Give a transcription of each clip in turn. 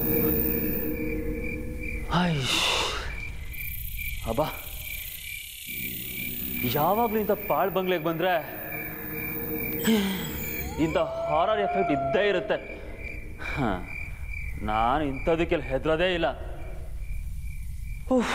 ಐಶ್ ಅಬ್ಬ ಯಾವಾಗಲೂ ಇಂಥ ಪಾಳ್ ಬಂಗ್ಲೆಗೆ ಬಂದರೆ ಇಂಥ ಹಾರರ್ ಎಫೆಕ್ಟ್ ಇದ್ದೇ ಇರುತ್ತೆ ಹಾಂ ನಾನು ಇಂಥದಕ್ಕೆಲ್ಲ ಹೆದರೋದೇ ಇಲ್ಲ ಉಫ್.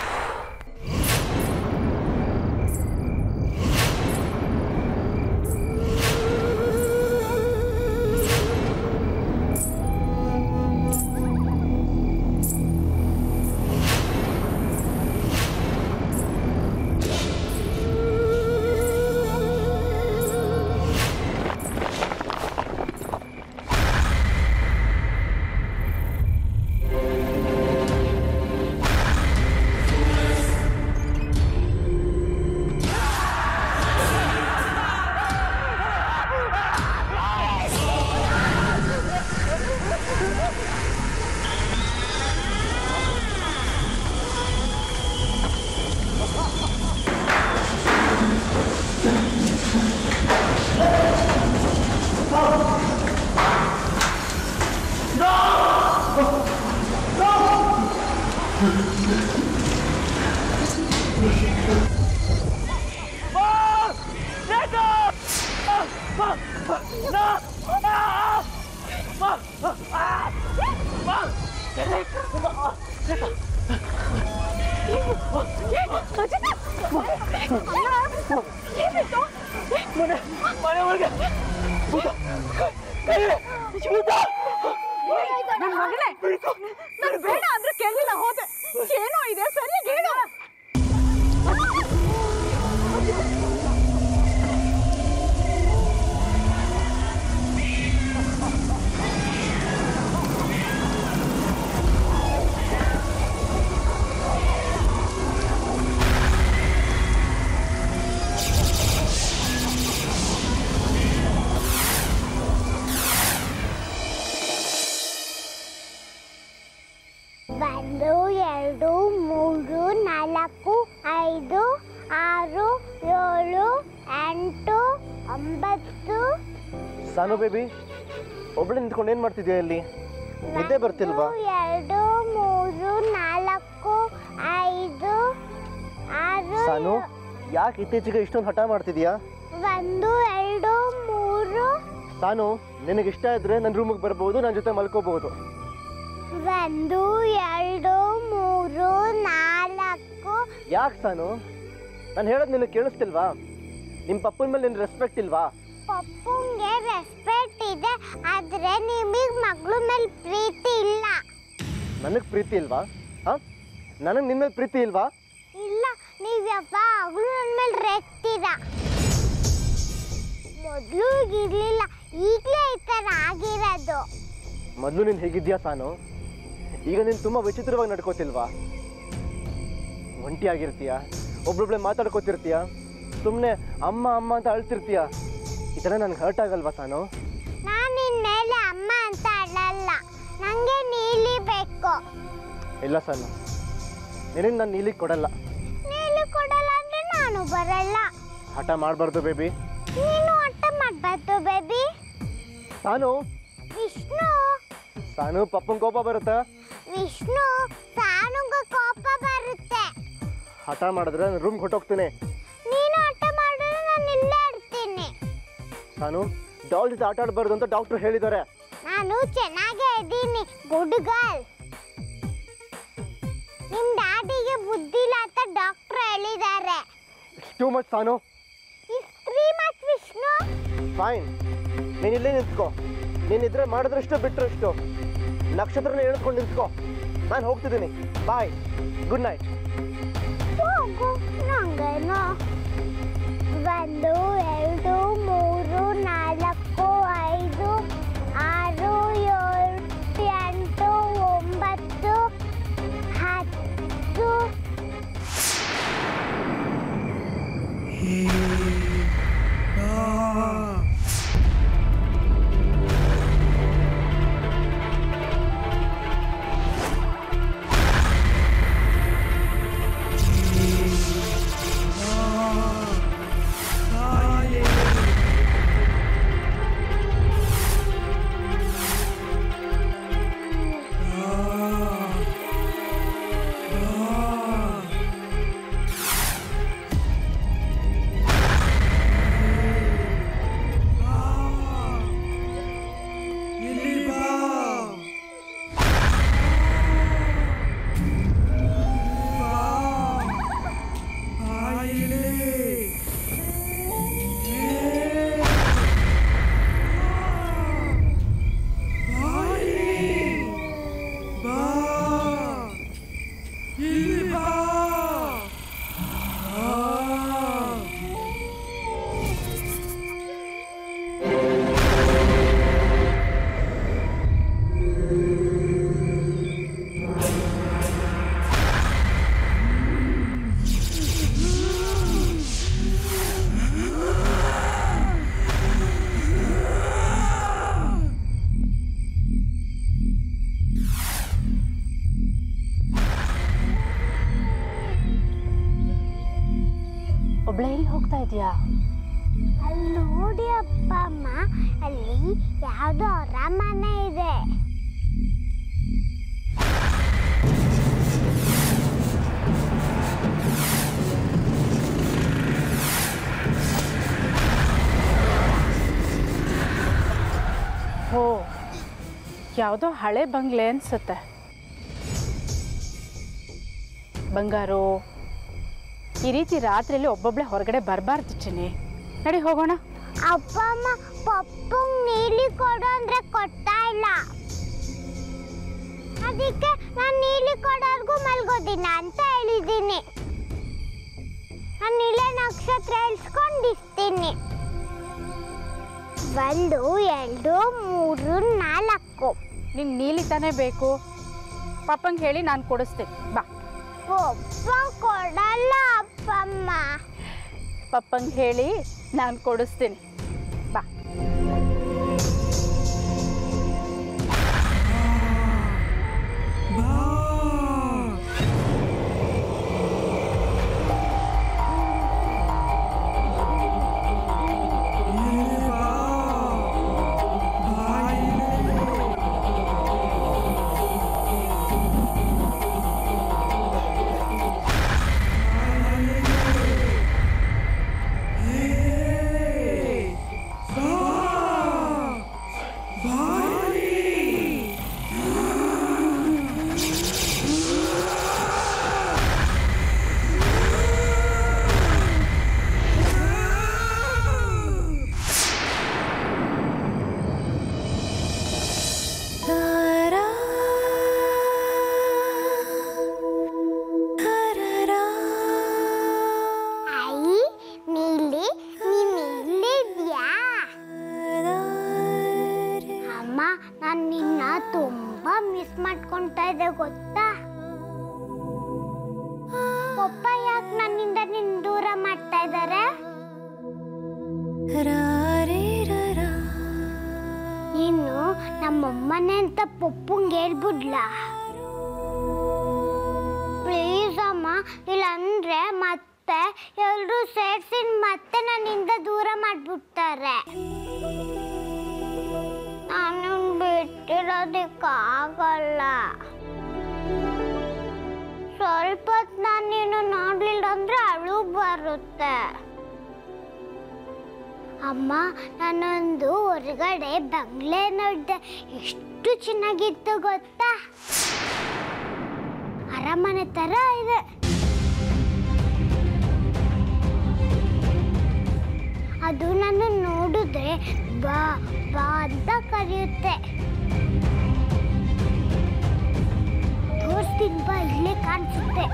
ನನ್ ಮಗನೇ ನಾನು ಬೇಡ ಅಂದ್ರೆ ಕೇಳಿಲ್ಲ ಹೋದೆ ಏನೋ ಇದೆ ಸರಿಯಾಗಿ ಹೇಳು ಒಂದು ಎರಡು ಮೂರು ನಾಲ್ಕು ಐದು ಆರು ಏಳು ಎಂಟು ಒಂಬತ್ತು ಸಾನು ಬೇಬಿ ಒಬ್ಬಳೆ ನಿಂತ್ಕೊಂಡು ಏನು ಮಾಡ್ತಿದ್ಯಾ ಇಲ್ಲಿ ನಿದ್ದೆ ಬರ್ತಿಲ್ವಾ ಒಂದು, ಎರಡು ಮೂರು ನಾಲ್ಕು ಐದು ಆರು ಸಾನು ಯಾಕೆ ಇತ್ತೀಚೆಗೆ ಇಷ್ಟೊಂದು ಹಠ ಮಾಡ್ತಿದ್ಯಾ ಒಂದು ಎರಡು ಮೂರು ಸಾನು ನಿನಗೆ ಇಷ್ಟ ಇದ್ರೆ ನನ್ನ ರೂಮಿಗೆ ಬರ್ಬೋದು ನನ್ನ ಜೊತೆ ಮಲ್ಕೋಬಹುದು ಒಂದು ಎರಡು ಮೂರು ನಾಲ್ಕು ಯಾಕೆ ಸಾನು ನಾನು ಹೇಳೋದು ನಿನಗೆ ಕೇಳಿಸ್ತಿಲ್ವಾ ನಿಮ್ಮ ಪಪ್ಪನ ಮೇಲೆ ನಿನ್ನ ರೆಸ್ಪೆಕ್ಟ್ ಇಲ್ವಾ ಪಪ್ಪಂಗೆ ರೆಸ್ಪೆಕ್ಟ್ ಇದೆ ಆದ್ರೆ ನಿಮಗೆ ಮಗಳ ಮೇಲೆ ಪ್ರೀತಿ ಇಲ್ಲ ನನಗೆ ಪ್ರೀತಿ ಇಲ್ವಾ ಹಾಂ ನನಗೆ ನಿನ್ನ ಮೇಲೆ ಪ್ರೀತಿ ಇಲ್ವಾ ಇಲ್ಲ ನೀವು ಯಾವಾಗಲೂ ನನ್ನ ಮೇಲೆ ರೆಕ್ತೀರಾ ಮೊದಲು ಇರ್ಲಿಲ್ಲ ಈಗಲೇ ಈ ಥರ ಆಗಿರೋದು ಮೊದಲು ನೀನು ಹೇಗಿದ್ಯಾ ಸಾನು ಈಗ ನೀನು ತುಂಬ ವಿಚಿತ್ರವಾಗಿ ನಡ್ಕೋತಿಲ್ವಾ ಒಂಟಿಯಾಗಿರ್ತೀಯ ಒಬ್ಬೊಬ್ಳೆ ಮಾತಾಡ್ಕೋತಿರ್ತೀಯ ಸುಮ್ಮನೆ ಅಮ್ಮ ಅಮ್ಮ ಅಂತ ಅಳ್ತಿರ್ತೀಯ ಈ ಥರ ನನಗೆ ಹರ್ಟ್ ಆಗಲ್ವಾ ಸಾನು ನಾನು ನಿನ್ನ ಮೇಲೆ ಅಮ್ಮ ಅಂತ ಅಳಲ್ಲ ನನಗೆ ನೀಲಿ ಬೇಕು ಇಲ್ಲ ಸಾನು ನಿನಗೆ ನಾನು ನೀಲಿಗೆ ಕೊಡಲ್ಲ ನೀಲಿ ಕೊಡಲ್ಲ ಅಂದ್ರೆ ನಾನು ಬರಲ್ಲ ಹಠ ಮಾಡಬಾರ್ದು ಬೇಬಿ ನೀನು ಆಟ ಮಾಡಬಾರ್ದು ಬೇಬಿ ಸಾನು ವಿಷ್ಣು ಸಾನು ಪಪ್ಪನ ಕೋಪ ಬರುತ್ತಾ ವಿಷ್ಣು ಸಾನುಗ ಕೋಪ ಬರುತ್ತೆ ಹಠ ಮಾಡಿದ್ರೆ ನಾನು ರೂಮ್ಗೆ ಹೊಟ್ಟೋಗ್ತೀನಿ ನೀನು ಆಟ ಮಾಡಿದ್ರೆ ನಾನು ಇಲ್ಲೇ ಇರ್ತೀನಿ ಸಾನು ಡಾಲ್ ಜೊತೆ ಆಟ ಆಡಬಾರ್ದು ಅಂತ ಡಾಕ್ಟ್ರು ಹೇಳಿದ್ದಾರೆ ನಾನು ಚೆನ್ನಾಗೇ ಇದ್ದೀನಿ ಗುಡ್ ಗರ್ಲ್ ನಿಮ್ ಡ್ಯಾಡಿಗೆ ಬುದ್ಧಿ ಇಲ್ಲ ಅಂತ ಡಾಕ್ಟರ್ ಹೇಳಿದ್ದಾರೆ too much Sanu three much Vishnu fine ನೀನು ಇಲ್ಲೇ ನಿಂತ್ಕೋ ನೀನಿದ್ರೆ ಮಾಡಿದ್ರಷ್ಟು ಬಿಟ್ಟರಷ್ಟು ನಕ್ಷತ್ರನ ಎಳೆದ್ಕೊಂಡು ನಿಂತ್ಕೋ ನಾನು ಹೋಗ್ತಿದ್ದೀನಿ ಬಾಯ್ ಗುಡ್ ನೈಟ್ ಹೋಗು ನಂಗೇನು ಒಂದು ಎರಡು ಮೂರು ನಾಲ್ಕು ಐದು ಆರು ಏಳು ಎಂಟು ಒಂಬತ್ತು ಹತ್ತು ಕಾಯೇ ಒಬ್ಳೆ ಎಲ್ಲಿ ಹೋಗ್ತಾ ಇದೀಯಾ ಅಲ್ಲಿ ನೋಡಿ ಅಪ್ಪ ಅಮ್ಮ ಅಲ್ಲಿ ಯಾವುದೋ ಅವರ ಮನೆ ಇದೆ ಹೋ ಯಾವುದೋ ಹಳೆ ಬಂಗ್ಲೆ ಅನ್ಸುತ್ತೆ ಬಂಗಾರು ಈ ರೀತಿ ರಾತ್ರಿಯಲ್ಲಿ ಒಬ್ಬೊಬ್ಳೆ ಹೊರಗಡೆ ಬರಬಾರ್ದು ಚಿನ್ನಿ ನಡಿ ಹೋಗೋಣ ಅಪ್ಪ ಅಮ್ಮ ಪಪ್ಪಂಗ್ ನೀಲಿ ಕೊಡು ಅಂದ್ರೆ ಕೊಡ್ತಾ ಇಲ್ಲ ಅದಕ್ಕೆ ನಾನು ನೀಲಿ ಕೊಡೋರ್ಗೂ ಮಲ್ಗೋದಿನ ಅಂತ ಹೇಳಿದ್ದೀನಿ ನಾನು ಇಲ್ಲೇ ನಕ್ಷತ್ರ ಎಳ್ಸ್ಕೊಂಡಿರ್ತೀನಿ ಒಂದು ಎರಡು ಮೂರು ನಾಲ್ಕು ನಿನ್ ನೀಲಿ ತಾನೇ ಬೇಕು ಪಪ್ಪಂಗೆ ಹೇಳಿ ನಾನು ಕೊಡಿಸ್ತೀನಿ ಬಾ ಪಪ್ಪ ಕೊಡಲ್ಲ ಅಪ್ಪಮ್ಮ ಪಪ್ಪಂಗೆ ಹೇಳಿ ನಾನು ಕೊಡಿಸ್ತೀನಿ ಬಾ ಐ ನೀಲಿ ನೀನ್ ಇಲ್ಲಿದ್ಯಾ ಅಮ್ಮ ನಾನು ನಿನ್ನ ತುಂಬಾ ಮಿಸ್ ಮಾಡ್ಕೊಂತಾ ಇದ್ದೆ ಗೊತ್ತಾ ಪಪ್ಪ ಯಾಕೆ ನನ್ನಿಂದ ನಿನ್ ದೂರ ಮಾಡ್ತಾ ಇದ್ದಾರೆ ನೀನು ನಮ್ಮಮ್ಮನೆ ಅಂತ ಪಪ್ಪಂಗೆ ಹೇಳ್ಬಿಡ್ಲಾ ಪ್ಲೀಸ್ ಅಮ್ಮ ಇಲ್ಲಾಂದ್ರೆ ಮತ್ತೆ ಎಲ್ರೂ ಸೇರ್ಸಿ ಮತ್ತೆ ನನ್ನಿಂದ ದೂರ ಮಾಡ್ಬಿಡ್ತಾರೆ ನಾನು ಬಿಟ್ಟಿರೋದಕ್ಕಾಗಲ್ಲ ಸ್ವಲ್ಪ ಹೊತ್ತು ನಾನು ನೀನು ನೋಡ್ಲಿಲ್ಲ ಅಂದ್ರೆ ಅಳು ಬರುತ್ತೆ ಅಮ್ಮ ನಾನೊಂದು ಹೊರಗಡೆ ಬಂಗ್ಲೆ ನೋಡಿದೆ ಎಷ್ಟು ಚೆನ್ನಾಗಿತ್ತು ಗೊತ್ತಾ ಅರಮನೆ ತರ ಇದೆ ಅದು ನಾನು ನೋಡಿದ್ರೆ ಬಾ ಬಾ ಅಂತ ಕರೆಯುತ್ತೆ ತೋರಿಸ್ತೀನಿ ಬಾ ಇಲ್ಲೇ ಕಾಣಿಸುತ್ತೆ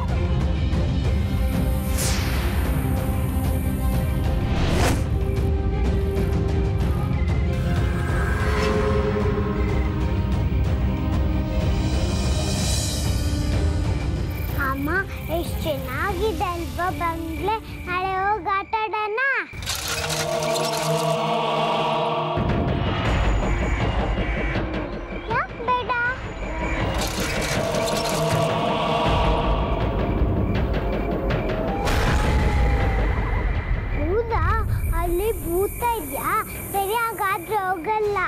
ಅಮ್ಮ ಎಷ್ಟು ಚೆನ್ನಾಗಿದೆ ಅಲ್ವಾ ಬಂಗ್ಲೆ ನಾಳೆ ಹೋಗಿ ಆಟ ಆಡೋಣ ಯಾಕೆ ಬೇಡ ಹೌದಾ ಅಲ್ಲಿ ಭೂತ ಇದೆಯಾ ಸರಿ ಹಾಗಾದ್ರೆ ಹೋಗಲ್ಲ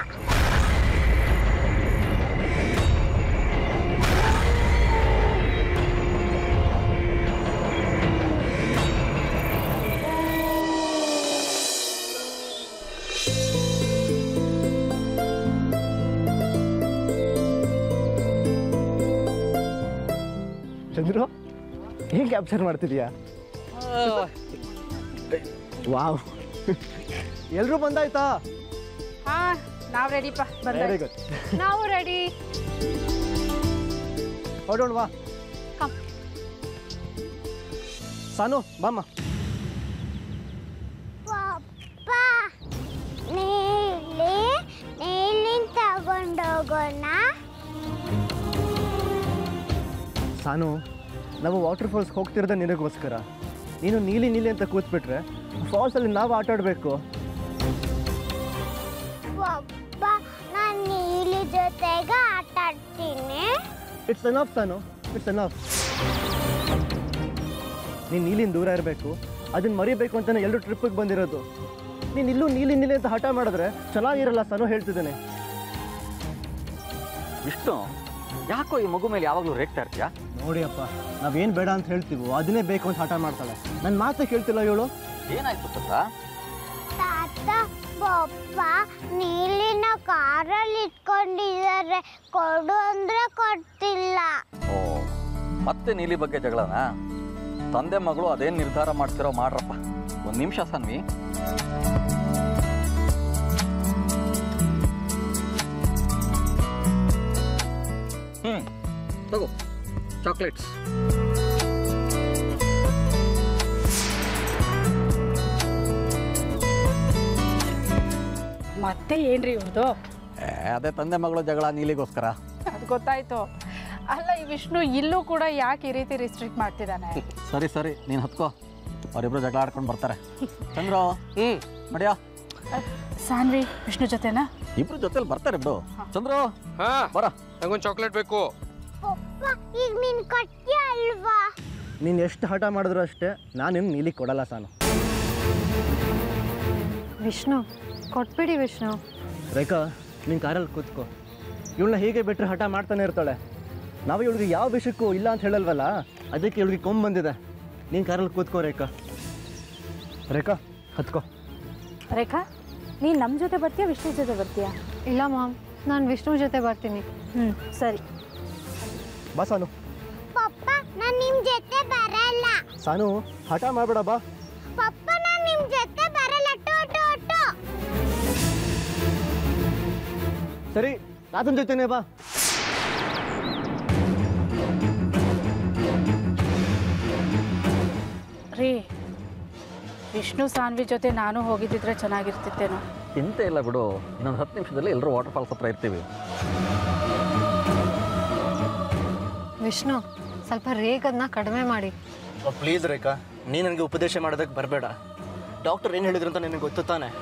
ಚಂದ್ರು ಹೇಗೆ ಕ್ಯಾಪ್ಚರ್ ಮಾಡ್ತಿದ್ಯಾ ವಾವ್ ಎಲ್ಲರೂ ಬಂದಾಯ್ತಾ ಹಾ ನಾವು ರೆಡಿಪ್ಪ ವೆರಿ ಗುಡ್ ನಾವು ರೆಡಿ ಹೊಡೋಣ ವಾ Come. ಸಾನು ಬಾಮ್ಮ ಪಪ್ಪ ನೀಲಿ ನೀಲಿನ ತಗೊಂಡೋಗೋಣ ಸಾನು ನಾವು ವಾಟರ್ ಫಾಲ್ಸ್ ಹೋಗ್ತಿರೋದೇ ನಿನಗೋಸ್ಕರ ನೀನು ನೀಲಿ ನೀಲಿ ಅಂತ ಕೂತ್ಬಿಟ್ರೆ ಫಾಲ್ಸಲ್ಲಿ ನಾವು ಆಟ ಆಡಬೇಕು ಪಪ್ಪ ನಾನು ನೀಲಿ ಜೊತೆಗೆ ಆಟ ಆಡ್ತೀನಿ it's enough Sanu it's enough ನೀನು ನೀಲಿನ ದೂರ ಇರಬೇಕು ಅದನ್ನ ಮರಿಬೇಕು ಅಂತಾನೆ ಎಲ್ಲರೂ ಟ್ರಿಪ್ಪಿಗೆ ಬಂದಿರೋದು ನೀನು ಇಲ್ಲೂ ನೀಲಿ ನೀಲಿ ಅಂತ ಹಠ ಮಾಡಿದ್ರೆ ಚೆನ್ನಾಗಿರಲ್ಲ ಸನು ಹೇಳ್ತಿದ್ದೇನೆ ವಿಷ್ಣು ಯಾಕೋ ಈ ಮಗು ಮೇಲೆ ಯಾವಾಗಲೂ ರೇಗ್ತಾ ಇರ್ತೀಯಾ ನೋಡಿ ಅಪ್ಪ ನಾವೇನು ಬೇಡ ಅಂತ ಹೇಳ್ತೀವೋ ಅದನ್ನೇ ಬೇಕು ಅಂತ ಹಠ ಮಾಡ್ತಾಳೆ ನನ್ನ ಮಾತೇ ಕೇಳ್ತಿಲ್ಲ ಇವಳು ಏನಾಯ್ತು ಪುಟ್ಟ ತಾತ ಪಪ್ಪ ನೀಲಿನ ಕಾರಲ್ಲಿ ಇಟ್ಕೊಂಡಿದ್ದಾರೆ ಕೊಡು ಅಂದ್ರೆ ಕೊಡ್ತಿಲ್ಲ ಓ ಮತ್ತೆ ನೀಲಿ ಬಗ್ಗೆ ಜಗಳನಾ ತಂದೆ ಮಗಳು ಅದೇನು ನಿರ್ಧಾರ ಮಾಡ್ತಿರೋ ಮಾಡ್ರಪ್ಪ ಒಂದು ನಿಮಿಷ ಸನ್ವಿ ಹ್ಞೂ ತಗೋ ಚಾಕ್ಲೇಟ್ಸ್ ಮತ್ತೆ ಏನ್ರಿ ಇವ್ರದ್ದು ಅದೇ ತಂದೆ ಮಗಳು ಜಗಳ ನೀಲಿಗೋಸ್ಕರ ಅದು ಗೊತ್ತಾಯ್ತು ಅಲ್ಲ ಈ ವಿಷ್ಣು ಇಲ್ಲೂ ಕೂಡ ಯಾಕೆ ಈ ರೀತಿ ರಿಸ್ಟ್ರಿಕ್ಟ್ ಮಾಡ್ತಿದ್ದಾನೆ ಸರಿ ಸರಿ ನೀನು ಹತ್ಕೋ ಅವರಿಬ್ರು ಜಗಳ ಆಡ್ಕೊಂಡು ಬರ್ತಾರೆ ಚಂದ್ರು ಹ್ಞೂ ಮಡಿಯಾ ಸಾನ್ವಿ ವಿಷ್ಣು ಜೊತೆನಾ ಇಬ್ರು ಜೊತೆಲಿ ಬರ್ತಾರೆ ಬಿಡು ಚಂದ್ರು ಹಾ ಬರ ನಂಗೊಂದು ಚಾಕ್ಲೇಟ್ ಬೇಕು ಪಪ್ಪ ಈಗ ನೀನ್ ಕೊಟ್ಟಿ ಅಲ್ವಾ ನೀನು ಎಷ್ಟು ಹಠ ಮಾಡಿದ್ರು ಅಷ್ಟೇ ನಾನು ನಿನ್ನ ನೀಲಿ ಕೊಡಲ್ಲ ಸಾನು ವಿಷ್ಣು ಕೊಟ್ಬಿಡಿ ವಿಷ್ಣು ರೇಖಾ ನೀನು ಕಾರಲ್ಲಿ ಕೂತ್ಕೋ ಇವಳನ್ನ ಹೀಗೆ ಬಿಟ್ಟರೆ ಹಠ ಮಾಡ್ತಾನೆ ಇರ್ತಾಳೆ ನಾವು ಇವಳಿಗೆ ಯಾವ ವಿಷಯಕ್ಕೂ ಇಲ್ಲ ಅಂತ ಹೇಳಲ್ವಲ್ಲ ಅದಕ್ಕೆ ಇವಳಿಗೆ ಕೊಂಬ್ ಬಂದಿದೆ ನೀನು ಕಾರಲ್ಲಿ ಕೂತ್ಕೋ ರೇಖಾ ರೇಖಾ ಹತ್ಕೋ ರೇಖಾ ನೀನು ನಮ್ಮ ಜೊತೆ ಬರ್ತೀಯಾ ವಿಷ್ಣು ಜೊತೆ ಬರ್ತೀಯಾ ಇಲ್ಲ ಮಾಮ್ ನಾನು ವಿಷ್ಣು ಜೊತೆ ಬರ್ತೀನಿ ಹ್ಞೂ ಸರಿ ಬಾ ಸಾನು ಪಪ್ಪ ನಾನ್ ನಿಮ್ ಜೊತೆ ಬರಲ್ಲ ಸಾನು ಹಠ ಮಾಡಬೇಡ ಬಾ ಪಪ್ಪ ನಾನ್ ನಿಮ್ ಜೊತೆ ಬರಲ್ಲ ಟು ಟು ಟು ಸರಿ ನಾದನ್ ಜೊತೆನೇ ಬಾ ರೀ ವಿಷ್ಣು ಸಾನ್ವಿ ಜೊತೆ ನಾನು ಹೋಗಿದ್ದಿದ್ರೆ ಚೆನ್ನಾಗಿರ್ತಿತ್ತೇನೋ ಚಿಂತೆ ಇಲ್ಲ ಬಿಡು ಇನ್ನೊಂದು ಹತ್ತು ನಿಮಿಷದಲ್ಲಿ ಎಲ್ಲರೂ ವಾಟರ್ ಫಾಲ್ಸ್ ಹತ್ರ ಇರ್ತೀವಿ ವಿಷ್ಣು ಸ್ವಲ್ಪ ರೇಗದನ್ನ ಕಡಿಮೆ ಮಾಡಿ ಪ್ಲೀಸ್ ರೇಖಾ ನೀ ನನಗೆ ಉಪದೇಶ ಮಾಡೋದಕ್ಕೆ ಬರಬೇಡ ಡಾಕ್ಟರ್ ಏನು ಹೇಳಿದ್ರು ಅಂತ ನಿನಗೆ ಗೊತ್ತು ತಾನೆ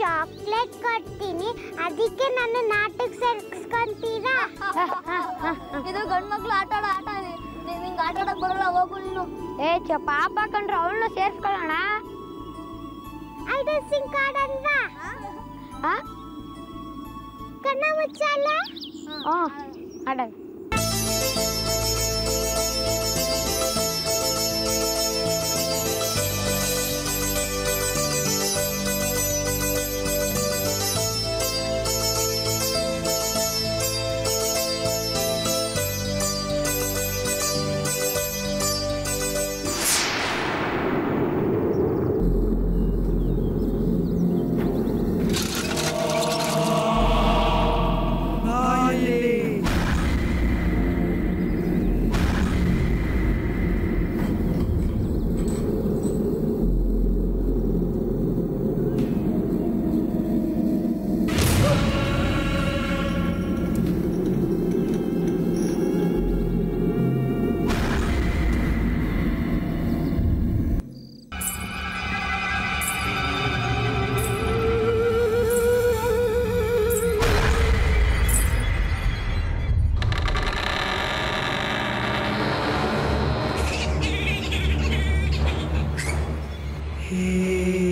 ಚಾಕ್ಲೇಟ್ ಕೊಡ್ತೀನಿ ಅದಕ್ಕೆ ನನ್ನ ನಾಟಕ ಸೇರ್ಸ್ಕೊಂತೀರಾ ಇದು ಗಂಡ್ ಮಕ್ಳು ಆಟ ಆಡೋ ಆಟ ಇದೆ ನೀವ್ ಹಿಂಗ್ ಆಟ ಆಡಕ್ ಬರಲ್ಲ ಹೋಗು ನೀನು ಏ ಚ ಪಾಪ ಕಂಡ್ರೆ ಅವಳನ್ನ ಸೇರ್ಸ್ಕೊಳ್ಳೋಣ ಐದು ಸಿಂಕ್ ಆಡಲ್ವಾ ಕಣ್ಣ ಮುಚ್ಚಾಲ ಹ್ಞೂ ಆಡಲ್ ಹೇ